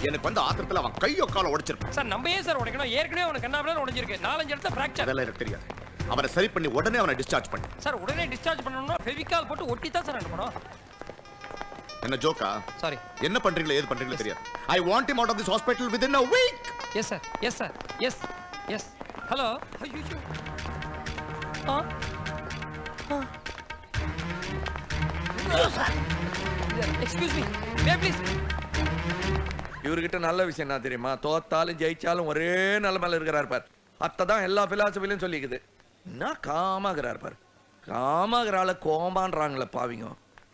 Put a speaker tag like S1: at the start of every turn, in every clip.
S1: எனக்கு வந்து ஆத்திரத்துல அவன் கையோ கால உடைச்சிருப்பான்
S2: சார் நம்ம ஏன் சார் உடைக்கணும் ஏற்கனவே அவனுக்கு கண்ணாபிலாம் உடைஞ்சிருக்கு நாலஞ்சு இடத்துல ஃப்ராக்சர்
S1: அதெல்லாம் எனக்கு தெரியாது அவனை சரி பண்ணி உடனே அவனை டிஸ்சார்ஜ் பண்ணு
S2: சார் உடனே டிஸ்சார்ஜ் பண்ணணும்னா ஃபெவிகால் போட்டு ஒட்டி தான் சார் அனுப்பணும்
S1: என்ன ஜோக்கா
S2: சாரி
S1: என்ன பண்றீங்களோ ஏது பண்றீங்களோ தெரியாது I want him out of this hospital within a week
S2: yes sir yes sir yes yes hello ஐயோ ஆ எக்ஸ்கியூஸ் மீ மே ப்ளீஸ்
S3: இவர்கிட்ட நல்ல விஷயம் என்ன தெரியுமா தோத்தாலும் ஜெயிச்சாலும் ஒரே நிலைமையில இருக்கிறார் பார் அத்தை தான் எல்லா பிலாசபிலையும் சொல்லிக்குது என்ன காமாகிறார் பார் காமாகிறால கோமான்றாங்களே பாவிங்க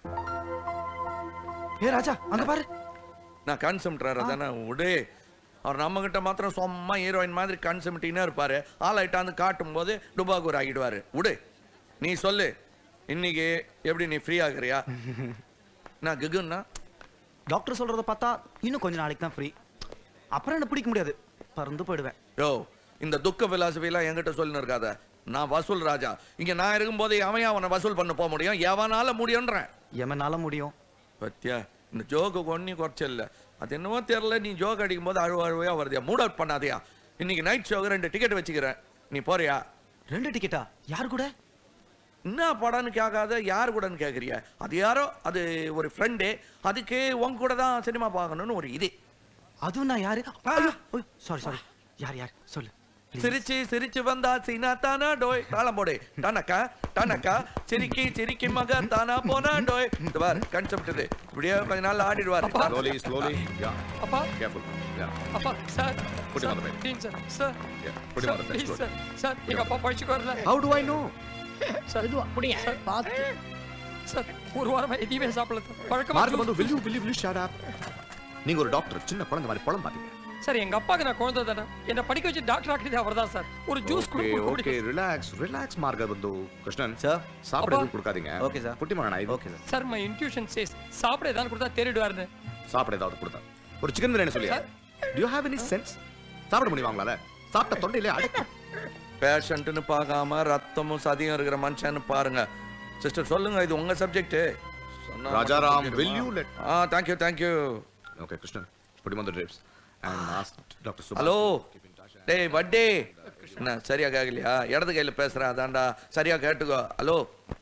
S4: ஏ ராஜா அங்க பாரு
S3: நான் கன்சம்ட்றாரு தானே விடு அவர் நம்ம கிட்ட மாத்திரம் சும்மா ஹீரோயின் மாதிரி கன்சம்ட்டினே இருப்பாரு ஆளாயிட்டாந்து காட்டும் போது டுபாகூர் ஆகிடுவாரு விடு நீ சொல்லு இன்னைக்கு எப்படி நீ ஃப்ரீ ஆகுறியா நான் கிகுன்னா
S4: டாக்டர் சொல்றத பார்த்தா இன்னும் கொஞ்ச நாளைக்கு தான் ஃப்ரீ அப்புறம் என்ன பிடிக்க முடியாது பறந்து போயிடுவேன்
S3: யோ இந்த துக்க பிலாசபிலாம் என்கிட்ட சொல்லின்னு இருக்காத நான் வசூல் ராஜா இங்க நான் இருக்கும்போது அவன் அவனை வசூல் பண்ண போக முடியும் எவனால முடியும்ன்றேன்
S4: எமனால முடியும்
S3: பத்தியா இந்த ஜோக்கு ஒன்னி குறைச்சல் இல்ல அது என்னவோ தெரியல நீ ஜோக் அடிக்கும் போது அழுவ அழுவையா வருதியா மூட் அவுட் பண்ணாதயா இன்னைக்கு நைட் ஷோக்கு ரெண்டு டிக்கெட் வச்சுக்கிறேன் நீ போறியா
S4: ரெண்டு டிக்கெட்டா யார் கூட
S3: என்ன படம்னு கேட்காத யார் கூடன்னு கேட்குறிய அது யாரோ அது ஒரு ஃப்ரெண்டு அதுக்கு உன் கூட தான் சினிமா பார்க்கணும்னு ஒரு இது
S4: அதுவும் நான் யாரு சாரி சாரி யார் யார் சொல்லு please.
S3: சிரிச்சு சிரிச்சு வந்தா சீனா தானா டோய் தாளம் போடு டானக்கா டானக்கா சிரிக்கி சிரிக்கி மக தானா போனா டோய் இந்த பார் கன்செப்ட் இது இப்படியே கொஞ்ச நாள் ஆடிடுவாரு
S1: slowly slowly yeah
S2: அப்பா
S1: careful yeah
S2: அப்பா sir
S1: Put him on the bed.
S2: Please sir sir
S1: yeah put him on the bed
S2: please
S1: slowly.
S2: Sir sir எங்க அப்பா பழிச்சுக்கு வரல
S1: how do i know
S2: sir இது அப்படியே சார் பார்த்து சார் ஒரு வாரமா எதையுமே சாப்பிடல சார். பழக்கமா
S1: மார்க் வந்து will you will you will you shut up நீங்க ஒரு டாக்டர் சின்ன குழந்தை மாதிரி பழம் பாத்தீங்க
S2: சார் எங்க அப்பாக்கு நான் குழந்தை தானே என்ன படிக்க வச்சு டாக்டர் ஆக்கினது அவர் தான் சார் ஒரு ஜூஸ்
S1: ஓகே
S2: குடிக்க
S1: ஓகே ரிலாக்ஸ் ரிலாக்ஸ் மார்க வந்து கிருஷ்ணன்
S4: சார்
S1: சாப்பிட
S2: அப்பா.
S1: எதுவும் கொடுக்காதீங்க
S4: Okay, sir.
S1: குட்டி மகன் இது
S4: okay sir
S2: sir my intuition says சாப்பிட ஏதாவது கொடுத்தா தேறிடுவாருன்னு
S1: சாப்பிட ஏதாவது கொடுத்தா ஒரு சிக்கன் பிரியாணி சொல்லியா do you have any sense சாப்பிட முடியுமா உங்களால சாப்பிட்ட தொண்டையிலே அடைக்கும்
S3: பேஷண்ட்னு பார்க்காம ரத்தமும் சதியும் இருக்கிற மனுஷன்னு பாருங்க சிஸ்டர் சொல்லுங்க இது உங்க subject
S1: Rajaram will you let
S3: ஆ thank you thank you
S1: okay Krishnan put him on the drips and ask doctor Subha
S3: hello டேய் வட்டி என்ன சரியா கேட்கலையா இடது கையில பேசுறேன் அதான்டா சரியா கேட்டுக்கோ ஹலோ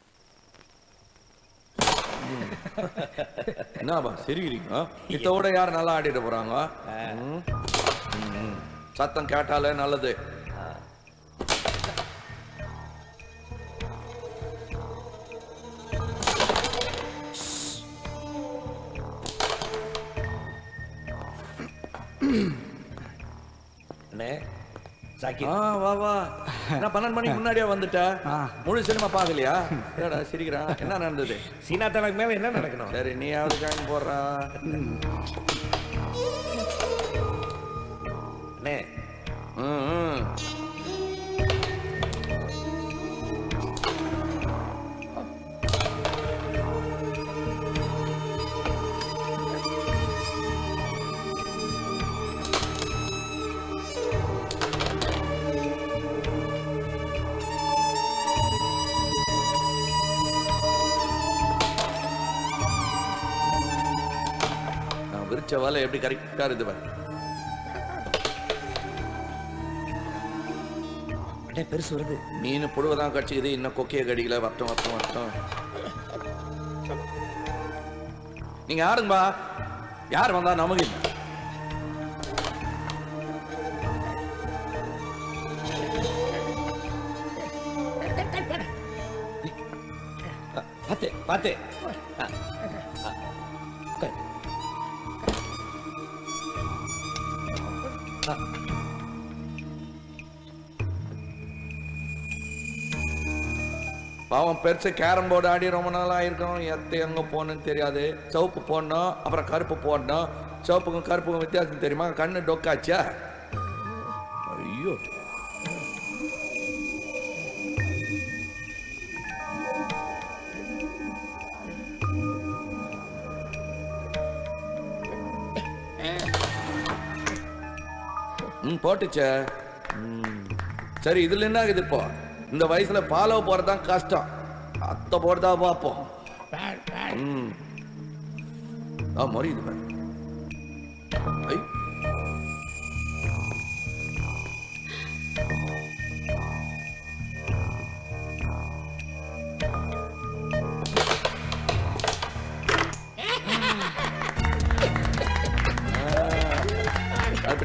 S3: என்னப்பா சிரிக்கிறீங்க இத்தோட யார் நல்லா ஆடிட்டு போறாங்க ம். ம். சத்தம் கேட்டாலே நல்லது
S5: அண்ணே சாக்கி
S3: ஆ வா வா நான் பன்னெண்டு மணிக்கு முன்னாடியே வந்துட்ட முழு சினிமா பார்க்கலையா என்னடா சிரிக்கிறான் என்ன நடந்தது
S5: சீனா தனக்கு மேல என்ன நடக்கணும்
S3: சரி நீயாவது காயின் போடுறா
S5: அண்ணே
S3: ம், ம். நான் விரிச்ச வேலை எப்படி கரெக்டா இருக்குது பாரு.
S5: அண்ணே பெருசு வருது
S3: மீன் புழுவதான் கடிச்சிக்குது இன்னும் கொக்கைய கடிக்கல வட்டம் வட்டம் வட்டம் நீங்க யாருங்கப்பா யார் வந்தா நமக்கு இல்லை.
S5: பார்த்து பார்த்து ஆ, ஆ, உட்காரு. ஆ,
S3: பாவம் பெருசு கேரம் போர்டு ஆடி ரொம்ப நாள் ஆயிருக்கும் எத்த எங்க போகணும்னு தெரியாது சிவப்பு போடணும் அப்புறம் கருப்பு போடணும் சிவப்புக்கும் கருப்புக்கும் வித்தியாசம் தெரியுமா கண்ணு டொக்காச்சா ஐயோ ம் போட்டுச்சே ம். சரி இதுல என்ன ஆகுது இப்போ இந்த வயசுல ஃபாலோ போறதுதான் கஷ்டம் அத்தை போறதா பார்ப்போம் ம் ஆ மறியுது பாரு ஐ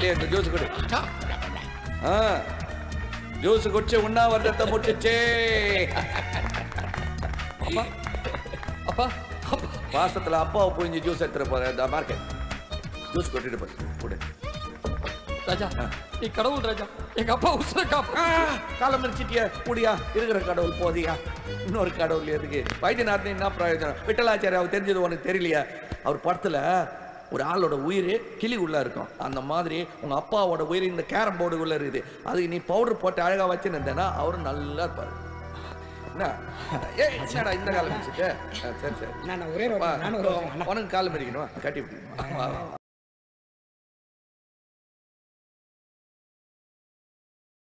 S3: அப்படியே இந்த ஜூஸ் கொடு ஆ ஜூஸ் குடிச்சு உண்ணாவிரதத்தை முடிச்சுச்சே
S2: அப்பா அப்பா அப்பா
S3: வாசத்துல அப்பாவை புரிஞ்சு ஜூஸ் எடுத்துட்டு போற இந்த மார்க்கெட் ஜூஸ் கொட்டிட்டு போய் கொடு
S2: ராஜா நீ கடவுள் ராஜா எங்க அப்பா உசுர காப்பா
S3: காலம் மறிச்சிட்டியா முடியா இருக்கிற கடவுள் போதியா இன்னொரு கடவுள் எதுக்கு வைத்தியநாதன் என்ன பிரயோஜனம் விட்டலாச்சாரியாவை தெரிஞ்சது உனக்கு தெரியலையா அவர் படத்துல ஒரு ஆளோட உயிர் கிளி உள்ள இருக்கும் அந்த மாதிரி உங்க அப்பாவோட உயிர் இந்த கேரம் போர்டு உள்ள இருக்குது அதுக்கு நீ பவுடர் போட்டு அழகா வச்சுருந்தேன்னா அவரும் நல்லா இருப்பாரு என்ன ஏய் என்னடா இந்த காலம் வச்சுட்டு சரி சரி
S6: நான் ஒரே ஒரு
S3: அப்பா,
S6: நானும் ஒரு
S3: உனக்கு காலம் மறிக்கணும் கட்டி பிடிக்கணும் வா, வா, வா.